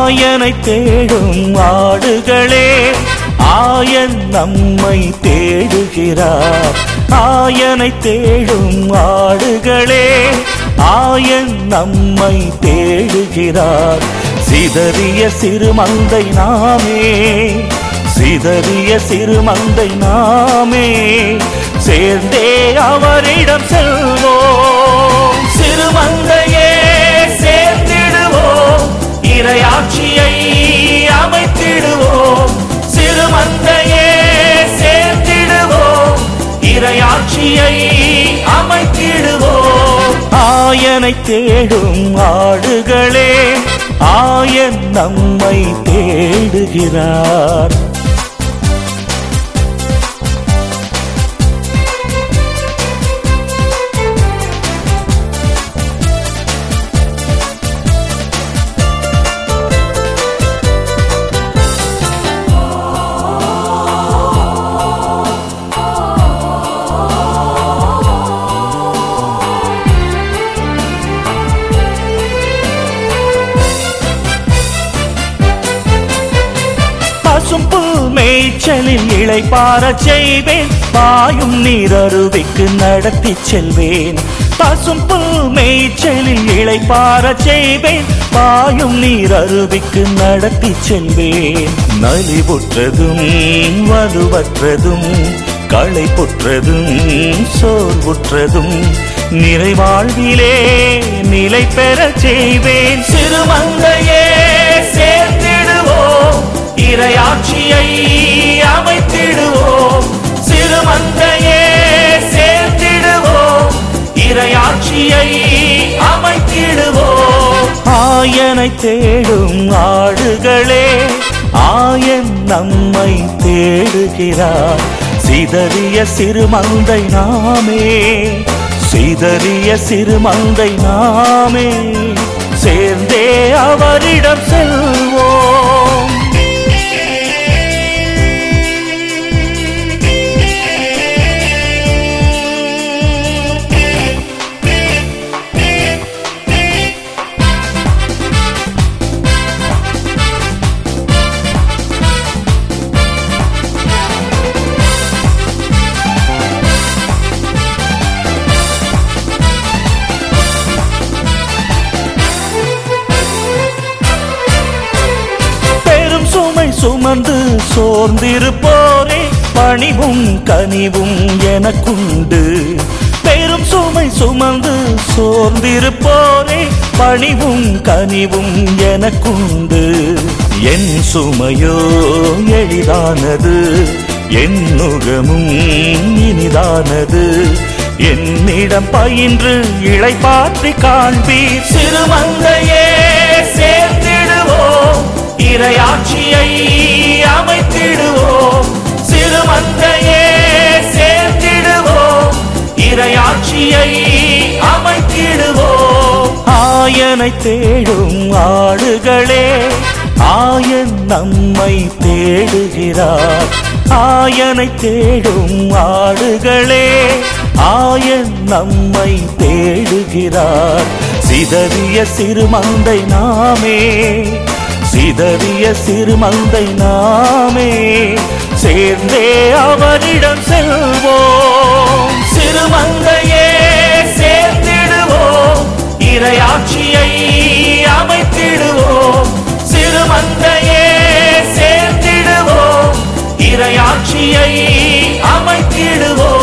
ஆயனை தேடும் ஆடுகளே ஆயன் நம்மை தேடுகிறார் ஆயனை தேடும் ஆடுகளே ஆயன் நம்மை தேடுகிறார் சிதறிய சிறுமந்தை நாமே சிதறிய சிறுமந்தை நாமே சேர்ந்தே அவரிடம் செல்வோம் சிறுமந்தையே சேர்ந்திடுவோம் இறையாட்சியை அமைத்திடுவோம் சிறுமந்தையே சேர்ந்திடுவோம் இறையாட்சியை அமைத்திடுவோம் ஆயனை தேடும் ஆடுகளே ஆயன் நம்மை தேடுகிறார் பசும் புல் மேய்ச்சலில் இளைப்பாரச் செய்வேன் பாயும் நீரருவிக்கு நடத்தி செல்வேன் பசும் புல் மேய்ச்சலில் இளைப்பாரச் செய்வேன் பாயும் நீரருவிக்கு நடத்தி செல்வேன் நலிவுற்றதும் வலுவற்றதும் களை புற்றதும் சோர்வுற்றதும் நிறைவாழ்விலே நிலை பெறச் செய்வேன் சிறுமந்தையே சேர்த்திடுவோம் இறையாட்சியை அமைத்திடுவோம் சிறுமந்தையே சேர்த்திடுவோம் இறையாட்சியை அமைத்திடுவோம் ஆயனை தேடும் ஆடுகளே ஆயன் நம்மை தேடுகிறார் சிதறிய சிறுமந்தை நாமே சிதறிய சிறுமந்தை நாமே சேர்ந்தே அவரிடம் செல்வோம் பெரும் சுமை சுமந்து சோர்ந்திருப்போரே பணிவும் கனிவும் எனக்குண்டு பெரும் சுமை சுமந்து சோர்ந்திருப்போரே பணிவும் கனிவும் எனக்குண்டு என் சுமையோ எளிதானது என் நுகமும் இனிதானது என்னிடம் பயின்று இளைப்பாற்றி காண்பீர் சிறுமந்தையே சேர்த்திடுவோம் இறையாட்சியை அமைத்திடுவோம் சிறுமந்தையே சேர்த்திடுவோம் இறையாட்சியை அமைத்திடுவோம் ஆயனை தேடும் ஆடுகளே ஆயன் நம்மை தேடுகிறார் ஆயனை தேடும் ஆடுகளே ஆயன் நம்மை தேடுகிறார் சிதறிய சிறுமந்தை நாமே சிதறிய சிறுமந்தை நாமே சேர்ந்தே அவரிடம் செல்வோம் சிறுமந்தையே சேர்ந்திடுவோம் இறையாட்சியை அமைத்திடுவோம் சிறுமந்தையே சேர்ந்திடுவோம் இறையாட்சியை அமைத்திடுவோம்